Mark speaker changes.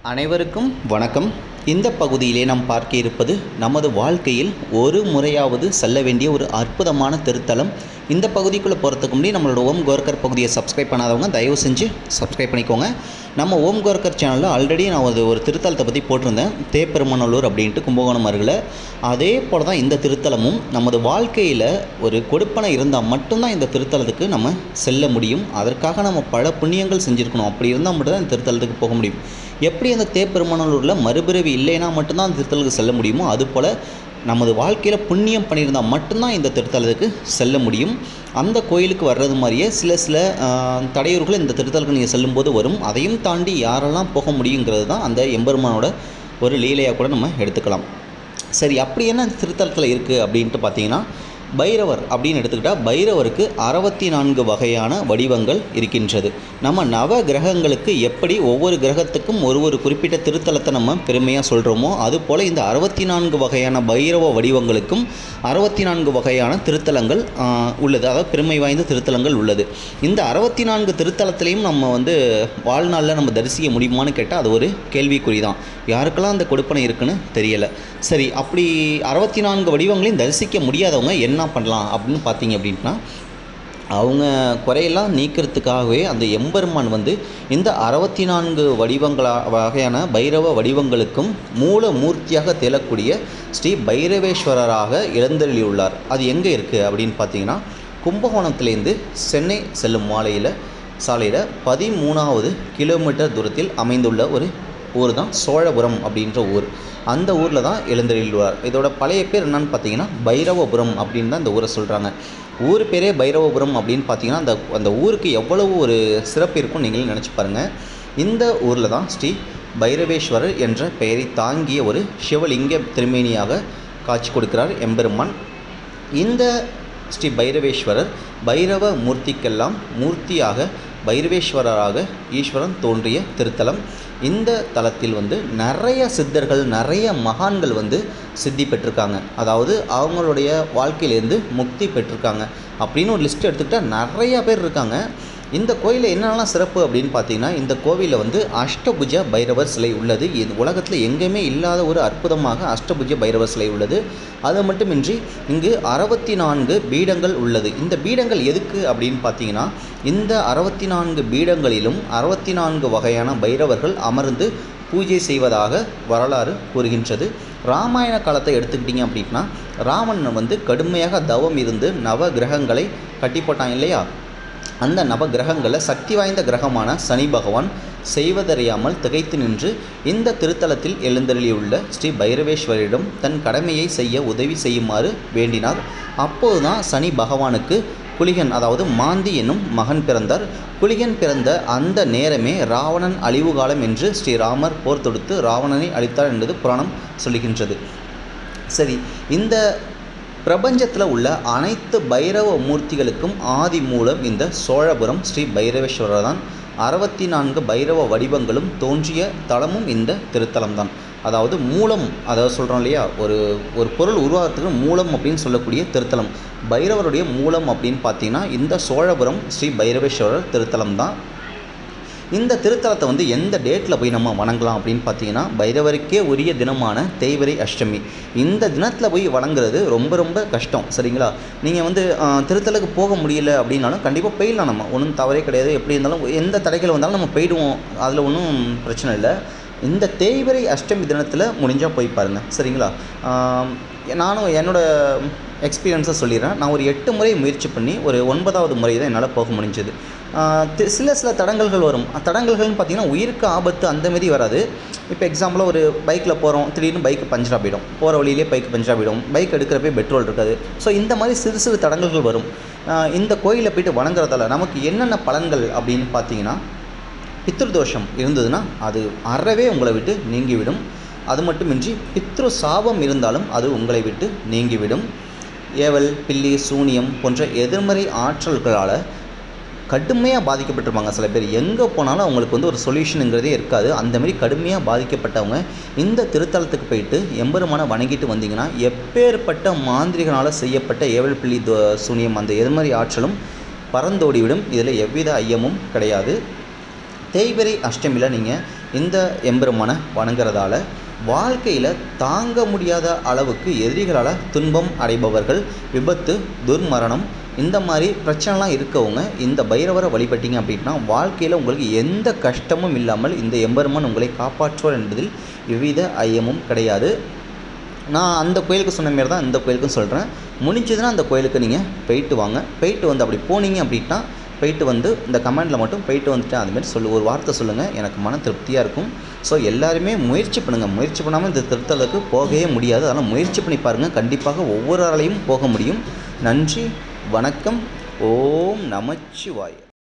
Speaker 1: அனைவருக்கும் வணக்கம் இந்த பகுதியிலே நாம் பார்க்க இருப்பது நமது வாழ்க்கையில் ஒரு முறையாவது செல்ல வேண்டிய ஒரு அற்புதமான திருத்தலம் இந்த பகுதிக்குள்ளே போகிறதுக்கு முன்னாடி நம்மளோட ஓம் கோர்க்கர் பகுதியை சப்ஸ்கிரைப் பண்ணாதவங்க தயவு செஞ்சு சப்ஸ்கிரைப் பண்ணிக்கோங்க நம்ம ஓம் கோர்க்கர் சேனலில் ஆல்ரெடி நான் ஒரு ஒரு திருத்தலத்தை பற்றி போட்டிருந்தேன் தேப்பெருமநல்லூர் அப்படின்ட்டு கும்பகோணம் அருகில் அதே போல் தான் இந்த திருத்தலமும் நமது வாழ்க்கையில் ஒரு கொடுப்பனை இருந்தால் மட்டும்தான் இந்த திருத்தலத்துக்கு நம்ம செல்ல முடியும் அதற்காக நம்ம பல புண்ணியங்கள் செஞ்சுருக்கணும் அப்படி இருந்தால் மட்டும்தான் இந்த திருத்தலத்துக்கு போக முடியும் எப்படி அந்த தேப்பெருமநல்லூரில் மறுபிறவி இல்லைனா மட்டும்தான் அந்த திருத்தலத்துக்கு செல்ல முடியுமோ அதுபோல் நமது வாழ்க்கையில் புண்ணியம் பண்ணியிருந்தால் மட்டும்தான் இந்த திருத்தலத்துக்கு செல்ல முடியும் அந்த கோயிலுக்கு வர்றது மாதிரியே சில சில ஆஹ், தடையூர்கள் இந்த திருத்தலுக்கு நீங்கள் செல்லும்போது வரும் அதையும் தாண்டி யாரெல்லாம் போக முடியுங்கிறது தான் அந்த எம்பெருமானோட ஒரு லீலையாக கூட நம்ம எடுத்துக்கலாம் சரி அப்படி என்ன இந்த திருத்தலத்தில் இருக்குது அப்படின்ட்டு பார்த்தீங்கன்னா பைரவர் அப்படின்னு எடுத்துக்கிட்டால் பைரவருக்கு அறுபத்தி நான்கு வகையான வடிவங்கள் இருக்கின்றது நம்ம நவ கிரகங்களுக்கு எப்படி ஒவ்வொரு கிரகத்துக்கும் ஒரு ஒரு குறிப்பிட்ட திருத்தலத்தை நம்ம பெருமையாக சொல்கிறோமோ அதுபோல் இந்த அறுபத்தி நான்கு வகையான பைரவ வடிவங்களுக்கும் அறுபத்தி நான்கு வகையான திருத்தலங்கள் ஆஹ், உள்ளது அதாவது பெருமை வாய்ந்த திருத்தலங்கள் உள்ளது இந்த அறுபத்தி நான்கு திருத்தலத்திலையும் நம்ம வந்து வாழ்நாளில் நம்ம தரிசிக்க முடியுமான்னு கேட்டால் அது ஒரு கேள்விக்குறி தான் யாருக்கெல்லாம் அந்த கொடுப்பனை இருக்குன்னு தெரியலை சரி அப்படி அறுபத்தி நான்கு வடிவங்களையும் தரிசிக்க முடியாதவங்க என்ன பண்ணலாம் அப்படின்னு பார்த்தீங்க அப்படின்னா அவங்க குறையெல்லாம் நீக்கிறதுக்காகவே அந்த எம்பெருமான் வந்து இந்த அறுபத்தி நான்கு வடிவங்களா வகையான பைரவ வடிவங்களுக்கும் மூல மூர்த்தியாக திகழக்கூடிய ஸ்ரீ பைரவேஸ்வரராக எழுந்தருளியுள்ளார் அது எங்கே இருக்குது அப்படின்னு பார்த்தீங்கன்னா கும்பகோணத்துலேருந்து சென்னை செல்லும் மாலையில் சாலையில் பதிமூணாவது கிலோமீட்டர் தூரத்தில் அமைந்துள்ள ஒரு ஊர் தான் சோழபுரம் அப்படின்ற ஊர் அந்த ஊரில் தான் எழுந்தருளியுள்ளார் இதோட பழைய பேர் என்னன்னு பார்த்தீங்கன்னா பைரவபுரம் அப்படின்னு தான் இந்த ஊரை சொல்கிறாங்க ஊர் பேரே பைரவபுரம் அப்படின்னு பார்த்தீங்கன்னா அந்த அந்த ஊருக்கு எவ்வளவு ஒரு சிறப்பு இருக்கும் நீங்களே நினச்சி பாருங்கள் இந்த ஊரில் தான் ஸ்ரீ பைரவேஸ்வரர் என்ற பெயரை தாங்கிய ஒரு சிவலிங்க திருமேனியாக காட்சி கொடுக்கிறார் எம்பெருமான் இந்த ஸ்ரீ பைரவேஸ்வரர் பைரவ மூர்த்திக்கெல்லாம் மூர்த்தியாக பைரவேஸ்வரராக ஈஸ்வரன் தோன்றிய திருத்தலம் இந்த தலத்தில் வந்து நிறைய சித்தர்கள் நிறைய மகான்கள் வந்து சித்தி பெற்றிருக்காங்க அதாவது அவங்களுடைய வாழ்க்கையிலேருந்து முக்தி பெற்றிருக்காங்க அப்படின்னு ஒரு லிஸ்ட் எடுத்துக்கிட்டால் நிறைய பேர் இருக்காங்க இந்த கோயிலில் என்னென்னலாம் சிறப்பு அப்படின்னு பார்த்தீங்கன்னா இந்த கோவிலில் வந்து அஷ்டபுஜ பைரவர் சிலை உள்ளது இது உலகத்தில் எங்கேயுமே இல்லாத ஒரு அற்புதமாக அஷ்டபுஜ பைரவர் சிலை உள்ளது அது மட்டுமின்றி இங்கு அறுபத்தி நான்கு பீடங்கள் உள்ளது இந்த பீடங்கள் எதுக்கு அப்படின்னு பார்த்தீங்கன்னா இந்த அறுபத்தி நான்கு பீடங்களிலும் அறுபத்தி நான்கு வகையான பைரவர்கள் அமர்ந்து பூஜை செய்வதாக வரலாறு கூறுகின்றது ராமாயண காலத்தை எடுத்துக்கிட்டிங்க அப்படின்னா ராவணன் வந்து கடுமையாக தவம் இருந்து நவ கிரகங்களை கட்டி போட்டான் இல்லையா அந்த நவ கிரகங்களில் சக்தி வாய்ந்த கிரகமான சனி பகவான் செய்வதறியாமல் திகைத்து நின்று இந்த திருத்தலத்தில் எழுந்தருளியுள்ள ஸ்ரீ பைரவேஸ்வரிடம் தன் கடமையை செய்ய உதவி செய்யுமாறு வேண்டினார் அப்போதுதான் சனி பகவானுக்கு குளிகன் அதாவது மாந்தி என்னும் மகன் பிறந்தார் குளிகன் பிறந்த அந்த நேரமே ராவணன் அழிவு காலம் என்று ஸ்ரீராமர் போர் தொடுத்து ராவணனை அழித்தார் என்பது புராணம் சொல்லுகின்றது சரி இந்த பிரபஞ்சத்தில் உள்ள அனைத்து பைரவ மூர்த்திகளுக்கும் ஆதி மூலம் இந்த சோழபுரம் ஸ்ரீ பைரவேஸ்வரர் தான் அறுபத்தி நான்கு பைரவ வடிவங்களும் தோன்றிய தலமும் இந்த திருத்தலம் தான் அதாவது மூலம் அதாவது சொல்கிறோம் இல்லையா ஒரு ஒரு பொருள் உருவாகிறதுக்கு மூலம் அப்படின்னு சொல்லக்கூடிய திருத்தலம் பைரவருடைய மூலம் அப்படின்னு பார்த்தீங்கன்னா இந்த சோழபுரம் ஸ்ரீ பைரவேஸ்வரர் திருத்தலம் தான் இந்த திருத்தலத்தை வந்து எந்த டேட்டில் போய் நம்ம வணங்கலாம் அப்படின்னு பார்த்தீங்கன்னா பைரவருக்கே உரிய தினமான தேய்பிரை அஷ்டமி இந்த தினத்தில் போய் வணங்குறது ரொம்ப ரொம்ப கஷ்டம் சரிங்களா நீங்கள் வந்து ஆஹ், திருத்தலுக்கு போக முடியல அப்படின்னாலும் கண்டிப்பாக போயிடலாம் நம்ம ஒன்றும் தவறே கிடையாது எப்படி இருந்தாலும் எந்த தடைகள் வந்தாலும் நம்ம போயிடுவோம் அதில் ஒன்றும் பிரச்சனை இல்லை இந்த தேய்பிரை அஷ்டமி தினத்தில் முடிஞ்சால் போய் பாருங்கள் சரிங்களா ஆம், நானும் என்னோட எக்ஸ்பீரியன்ஸை சொல்லிடுறேன் நான் ஒரு எட்டு முறை முயற்சி பண்ணி ஒரு ஒன்பதாவது முறை தான் என்னால் போக முடிஞ்சது ஆஹ் தி- சில சில தடங்கல்கள் வரும் தடங்கல்கள்னு பார்த்தீங்கன்னா உயிருக்கு ஆபத்து அந்த மாதிரி வராது இப்போ எக்ஸாம்பிளாக ஒரு பைக்கில் போகிறோம் திடீர்னு பைக் பஞ்சராக போயிடும் போகிற வழியிலே பைக் பஞ்சராக போயிடும் பைக் எடுக்கிறப்பே பெட்ரோல் இருக்காது ஸோ இந்த மாதிரி சிறு சிறு தடங்கல்கள் வரும் ஆஹ் இந்த கோயிலை போயிட்டு வணங்குறதால நமக்கு என்னென்ன பலன்கள் அப்படின்னு பார்த்தீங்கன்னா பித்ருதோஷம் இருந்ததுன்னா அது அறவே உங்களை விட்டு நீங்கிவிடும் அது மட்டுமின்றி பித்ரு சாபம் இருந்தாலும் அது உங்களை விட்டு நீங்கிவிடும் ஏவல் பில்லி சூனியம் போன்ற எதிர்மறை ஆற்றல்களால் கடுமையாக பாதிக்கப்பட்டிருப்பாங்க சில பேர் எங்கே போனாலும் அவங்களுக்கு வந்து ஒரு சொல்யூஷனுங்கிறதே இருக்காது அந்த மாதிரி கடுமையாக பாதிக்கப்பட்டவங்க இந்த திருத்தலத்துக்கு போயிட்டு எம்பெருமானை வணங்கிட்டு வந்தீங்கன்னா எப்பேற்பட்ட மாந்திரிகனால் செய்யப்பட்ட ஏவல் பில்லி தோ சூனியம் அந்த எதிர்மறை ஆற்றலும் பறந்தோடிவிடும் இதில் எவ்வித ஐயமும் கிடையாது தேய்பிரை அஷ்டமியில் நீங்கள் இந்த எம்பெருமானை வணங்குறதால வாழ்க்கையில் தாங்க முடியாத அளவுக்கு எதிரிகளால் துன்பம் அடைபவர்கள் விபத்து துர்மரணம் இந்த மாதிரி பிரச்சனைலாம் இருக்கவங்க இந்த பைரவரை வழிபட்டீங்க அப்படின்னா வாழ்க்கையில் உங்களுக்கு எந்த கஷ்டமும் இல்லாமல் இந்த எம்பெருமான் உங்களை காப்பாற்றுவார் என்பதில் எவ்வித ஐயமும் கிடையாது நான் அந்த கோயிலுக்கு சொன்ன மாரி தான் இந்த கோயிலுக்கும் சொல்கிறேன் முடிஞ்சதுன்னா அந்த கோயிலுக்கு நீங்கள் போயிட்டு வாங்க போயிட்டு வந்து அப்படி போனீங்க அப்படின்னா போயிட்டு வந்து இந்த கமெண்டில் மட்டும் போயிட்டு வந்துட்டேன் அதுமாரி சொல்லு ஒரு வார்த்தை சொல்லுங்கள் எனக்கு மன திருப்தியாக இருக்கும் ஸோ எல்லாருமே முயற்சி பண்ணுங்கள் முயற்சி பண்ணாமல் இந்த திருத்தலுக்கு போகவே முடியாது அதனால் முயற்சி பண்ணி பாருங்கள் கண்டிப்பாக ஒவ்வொரு ஆளையும் போக முடியும் நன்றி வணக்கம் ஓம் நமச்சிவாய